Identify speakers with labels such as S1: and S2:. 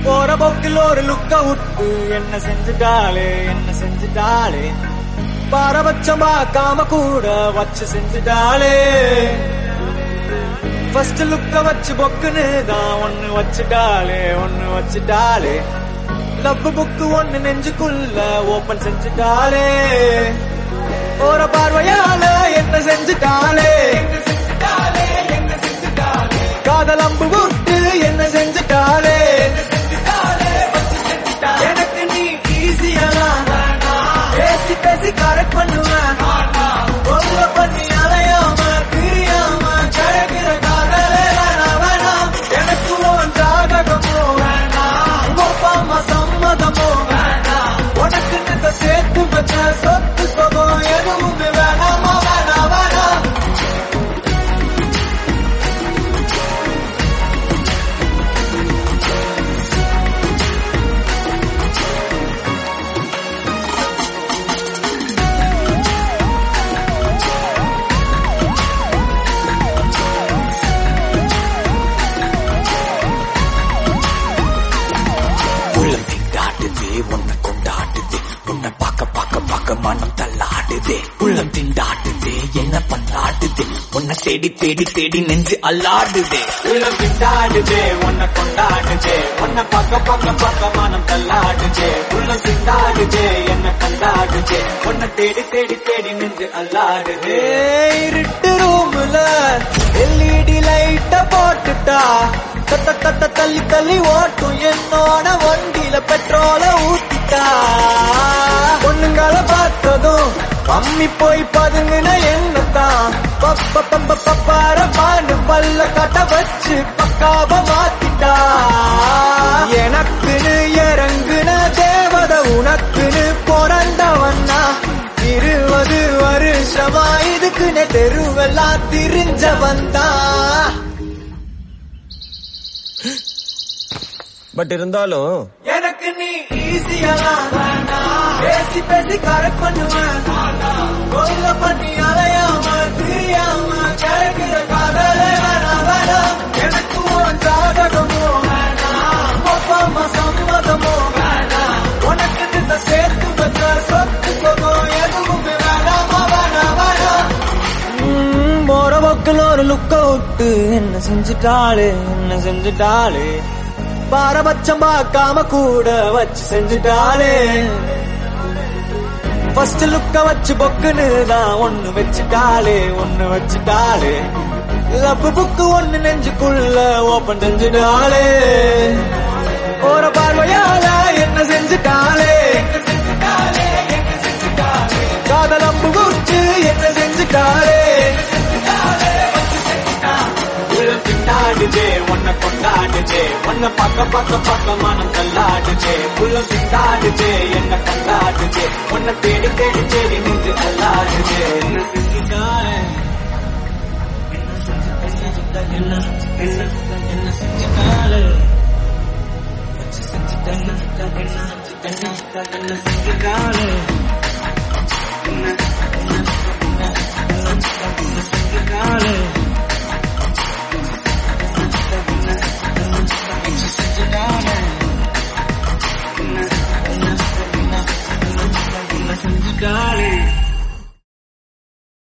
S1: போற போக்கில் ஒரு லுக்க விட்டு என்ன செஞ்சுட்டாளே என்ன செஞ்சுட்டாளே பாரபட்சம் பார்க்காம கூட வச்சு செஞ்சுட்டாளே ஃபர்ஸ்ட் லுக்க வச்சு பொக்குன்னு தான் ஒண்ணு வச்சுட்டாளே ஒண்ணு வச்சுட்டாளே லவ் புக்கு ஒண்ணு நெஞ்சுக்குள்ள ஓபன் செஞ்சுட்டாளே போற பார்வையால என்ன செஞ்சுட்டாளே காதல் அம்பு விட்டு என்ன செஞ்சுட்டாளே எனக்கு நீ ஈஸியா பேசி பேசி கரெக்ட் பண்ணுவேன் ஒழுங்க பண்ணி அலையாம பிரியாம கழகிற காதலே வேணாம் வேணாம் எனக்கு உன் ஜாதகமோ வேணாம் உங்க அப்பா அம்மா சம்மதமோ வேணாம் உனக்கு இந்த சேர்த்து வச்ச சொத்து சுகம் எதுவுமே வேணாமா வேணாம் வேணாம்
S2: உள்ளம் திண்டாடுதே உன்னை கொண்டாடுதே உன்னை பார்க்க பார்க்க பார்க்க மனம் தள்ளாடுதே உள்ளம் திண்டாடுதே என்ன பண்ணாடுதே உன்னை தேடி தேடி தேடி நெஞ்சு அல்லாடுதே
S1: உள்ளம் திண்டாடுதே உன்னை கொண்டாடுதே உன்னை பக்க பக்க பக்க மனம் தள்ளாடுதே உள்ளம் திண்டாடுதே என்ன கண்டாடுதே உன்னை தேடி தேடி தேடி நின்று அல்லாடுதே இருட்டு ரூம்ல எல்இடி லைட்ட போட்டுட்டா தத்த தத்த தள்ளி தள்ளி ஓட்டும் என்னோட வண்டியில பெட்ரோல ஊத்திட்டா பொண்ணுங்களை பார்த்ததும் அம்மி போய் பதுங்கின என்னத்தான் பப்ப பப்ப பப்பார பாண்டு பல்ல கட்ட வச்சு பக்காவ மாத்திட்டா எனக்குன்னு இறங்குன தேவத உனக்குன்னு பிறந்தவன்னா இருபது வருஷமா இதுக்குன்னு தெருவெல்லாம் திரிஞ்சவன் தான்
S3: பட் இருந்தாலும்
S1: எனக்கு நீ ஈஸியெல்லாம் பேசி பேசி கரெக்ட் பண்ணுவேன் கொல்ல பண்ணி அலையாம தெரியாம கிடைக்கிற காதலே வேணாம் வேணாம் எனக்கு உன் ஜாதகமோ வேணாம் அப்பா அம்மா சம்மதமோ வேணாம் உனக்கு இந்த சேர்த்து வச்ச சொத்து சுகம் எதுவுமே வேணாமா வேணாம் வேணாம் போற பக்கல் ஒரு லுக்க விட்டு என்ன செஞ்சுட்டாளே என்ன செஞ்சுட்டாளே பாரபட்சம் பார்க்காம கூட வச்சு செஞ்சுட்டாளே ஃபர்ஸ்ட் லுக்க வச்சு பொக்குன்னு தான் ஒண்ணு வச்சுட்டாளே ஒண்ணு வச்சுட்டாளே லவ் புக்கு ஒண்ணு நெஞ்சுக்குள்ள ஓபன் செஞ்சுட்டாளே போற பார்வையால என்ன செஞ்சுட்டாளே காதல் அம்பு குச்சு என்ன செஞ்சுட்டாளே உள்ளம் திண்டாடுதே உன்னை கொண்டாடுதே உன்னை பக்க பக்க பக்க மனம் தள்ளாடுதே உள்ளம் திண்டாடுதே என்ன கொண்டாடுதே உன்னை தேடி தேடி தேடி நின்று அல்லாடுதே என்ன செஞ்சுட்டாலே என்ன செஞ்சுட்டா என்ன என்ன என்ன செஞ்சுட்டாலே வச்சு செஞ்சுட்டா என்ன என்ன என்ன என்ன செஞ்சுட்டாலே என்ன